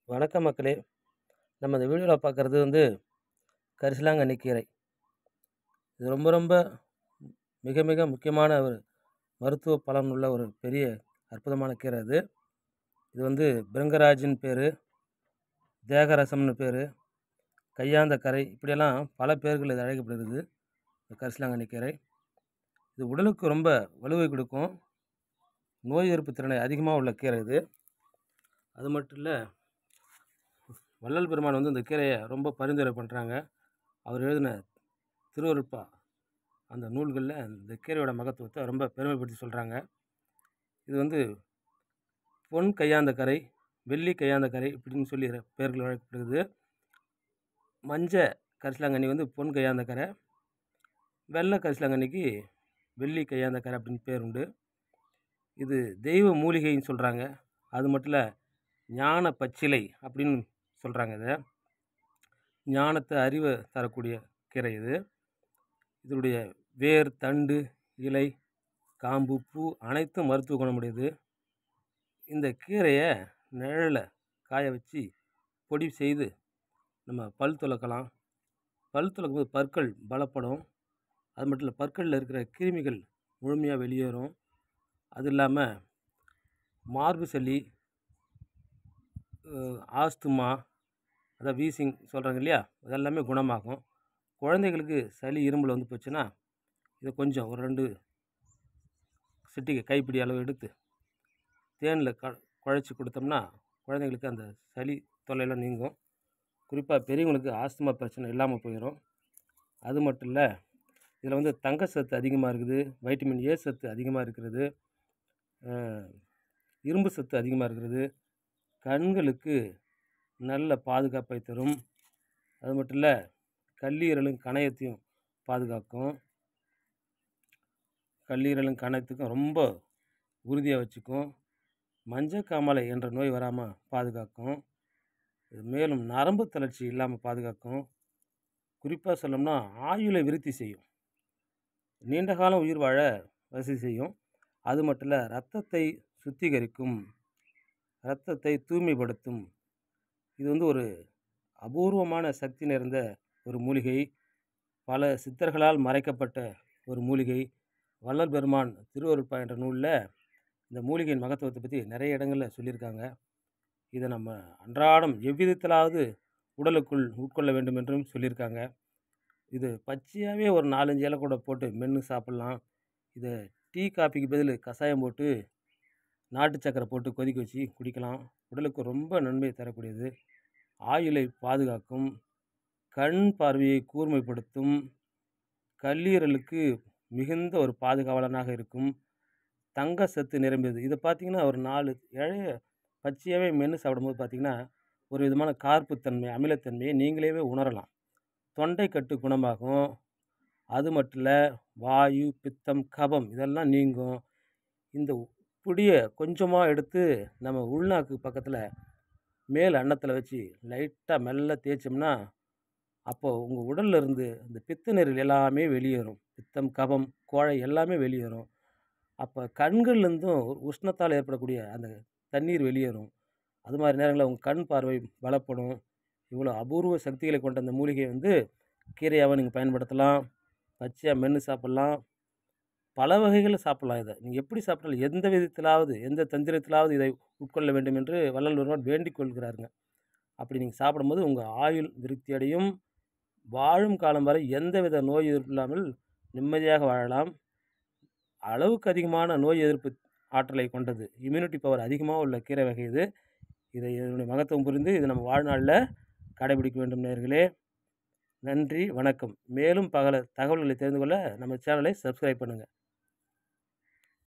வணக்கம் மக்களே நம்ம இந்த வீடியோவில் பார்க்குறது வந்து கரிசலாங்கண்ணி கீரை இது ரொம்ப ரொம்ப மிக மிக முக்கியமான ஒரு மருத்துவ பலன் உள்ள ஒரு பெரிய அற்புதமான கீரை இது இது வந்து பிருங்கராஜின் பேர் தேகரசம்னு பேர் கையாந்த கரை இப்படியெல்லாம் பல பேர்கள் இது அழைக்கப்படுகிறது இந்த கரிசலாங்கண்ணி கீரை இது உடலுக்கு ரொம்ப வலுவை கொடுக்கும் நோய் எதிர்ப்பு திறனை அதிகமாக உள்ள கீரை இது அது மட்டும் இல்லை வள்ளல் பெருமான் வந்து இந்த கீரையை ரொம்ப பரிந்துரை பண்ணுறாங்க அவர் எழுதின திருவருட்பா அந்த நூல்களில் இந்த கீரையோட மகத்துவத்தை ரொம்ப பெருமைப்படுத்தி சொல்கிறாங்க இது வந்து பொன் கையாந்த கரை வெள்ளி கையாந்த கரை இப்படின்னு சொல்லி பெயர்கள் வழங்கப்படுகிறது மஞ்ச கரிசலாங்கண்ணி வந்து பொன் கையாந்த கரை வெள்ளை கரிசலாங்கண்ணிக்கு வெள்ளி கையாந்த கரை அப்படின்னு பேர் உண்டு இது தெய்வ மூலிகைன்னு சொல்கிறாங்க அது மட்டும் இல்லை ஞான பச்சிலை அப்படின்னு சொல்கிறாங்க இதை ஞானத்தை அறிவை தரக்கூடிய கீரை இது இதனுடைய வேர் தண்டு இலை காம்பு பூ அனைத்தும் மருத்துவ குணமுடையது இந்த கீரையை நிழலில் காய வச்சு பொடி செய்து நம்ம பல் துலக்கலாம் பல் துலக்கும் போது பற்கள் பலப்படும் அது மட்டும் இல்லை பற்களில் இருக்கிற கிருமிகள் முழுமையாக வெளியேறும் அது இல்லாமல் மார்பு சளி ஆஸ்துமா அதான் வீசிங் சொல்கிறாங்க இல்லையா அதெல்லாமே குணமாகும் குழந்தைகளுக்கு சளி இருமல் வந்து போச்சுன்னா இதை கொஞ்சம் ஒரு ரெண்டு சிட்டிகை கைப்பிடி அளவு எடுத்து தேனில் க குழச்சி கொடுத்தோம்னா குழந்தைங்களுக்கு அந்த சளி தொல்லையெல்லாம் நீங்கும் குறிப்பாக பெரியவங்களுக்கு ஆஸ்துமா பிரச்சனை இல்லாமல் போயிடும் அது மட்டும் இல்லை இதில் வந்து தங்க சத்து அதிகமாக இருக்குது வைட்டமின் ஏ சத்து அதிகமாக இருக்கிறது இரும்பு சத்து அதிகமாக இருக்கிறது கண்களுக்கு நல்ல பாதுகாப்பை தரும் அது மட்டும் இல்லை கல்லீரலும் கணையத்தையும் பாதுகாக்கும் கல்லீரலும் கணையத்துக்கும் ரொம்ப உறுதியாக வச்சுக்கும் மஞ்சக்காமலை என்ற நோய் வராமல் பாதுகாக்கும் இது மேலும் நரம்பு தளர்ச்சி இல்லாமல் பாதுகாக்கும் குறிப்பாக சொல்லணும்னா ஆயுளை விருத்தி செய்யும் நீண்ட காலம் உயிர் வாழ வசதி செய்யும் அது மட்டும் இல்லை ரத்தத்தை சுத்திகரிக்கும் இரத்தத்தை தூய்மைப்படுத்தும் இது வந்து ஒரு அபூர்வமான சக்தி நிறைந்த ஒரு மூலிகை பல சித்தர்களால் மறைக்கப்பட்ட ஒரு மூலிகை வள்ளல் பெருமான் திருவருட்பா என்ற நூலில் இந்த மூலிகையின் மகத்துவத்தை பற்றி நிறைய இடங்களில் சொல்லியிருக்காங்க இதை நம்ம அன்றாடம் எவ்விதத்திலாவது உடலுக்குள் உட்கொள்ள வேண்டும் என்றும் சொல்லியிருக்காங்க இது பச்சையாகவே ஒரு நாலஞ்சு இலை கூட போட்டு மென்று சாப்பிட்லாம் இதை டீ காஃபிக்கு பதில் கஷாயம் போட்டு நாட்டு சக்கரை போட்டு கொதிக்க வச்சு குடிக்கலாம் உடலுக்கு ரொம்ப நன்மை தரக்கூடியது ஆயுளை பாதுகாக்கும் கண் பார்வையை கூர்மைப்படுத்தும் கல்லீரலுக்கு மிகுந்த ஒரு பாதுகாவலனாக இருக்கும் தங்க சத்து நிரம்பியது இதை பார்த்திங்கன்னா ஒரு நாலு இழைய பச்சையாகவே மென்று சாப்பிடும்போது பார்த்திங்கன்னா ஒரு விதமான கார்ப்புத்தன்மை அமிலத்தன்மையை நீங்களே உணரலாம் தொண்டை கட்டு குணமாகும் அது மட்டும் இல்லை வாயு பித்தம் கபம் இதெல்லாம் நீங்கும் இந்த புடியை கொஞ்சமாக எடுத்து நம்ம உள்நாக்கு பக்கத்தில் மேல் அன்னத்தில் வச்சு லைட்டாக மெல்ல தேய்ச்சோம்னா அப்போது உங்கள் உடலில் இருந்து இந்த பித்த நீரில் எல்லாமே வெளியேறும் பித்தம் கபம் கோழை எல்லாமே வெளியேறும் அப்போ கண்கள்லேருந்தும் உஷ்ணத்தால் ஏற்படக்கூடிய அந்த தண்ணீர் வெளியேறும் அது மாதிரி நேரங்களில் உங்கள் கண் பார்வை பலப்படும் இவ்வளோ அபூர்வ சக்திகளை கொண்ட அந்த மூலிகையை வந்து கீரையாகவும் நீங்கள் பயன்படுத்தலாம் பச்சையாக மென்று சாப்பிட்லாம் பல வகைகளில் சாப்பிட்லாம் இதை நீங்கள் எப்படி சாப்பிட்டாலும் எந்த விதத்திலாவது எந்த தந்திரத்திலாவது இதை உட்கொள்ள வேண்டும் என்று வள்ளல் ஒருவர் வேண்டிக் கொள்கிறாருங்க அப்படி நீங்கள் சாப்பிடும்போது உங்கள் ஆயுள் விருத்தி அடையும் வாழும் காலம் வரை எந்த வித நோய் எதிர்ப்பு இல்லாமல் நிம்மதியாக வாழலாம் அளவுக்கு அதிகமான நோய் எதிர்ப்பு ஆற்றலை கொண்டது இம்யூனிட்டி பவர் அதிகமாக உள்ள கீரை வகை இது இதை இதனுடைய மகத்துவம் புரிந்து இது நம்ம வாழ்நாளில் கடைபிடிக்க வேண்டும் நேர்களே நன்றி வணக்கம் மேலும் பகல தகவல்களை தெரிந்து கொள்ள நம்ம சேனலை சப்ஸ்கிரைப் பண்ணுங்கள்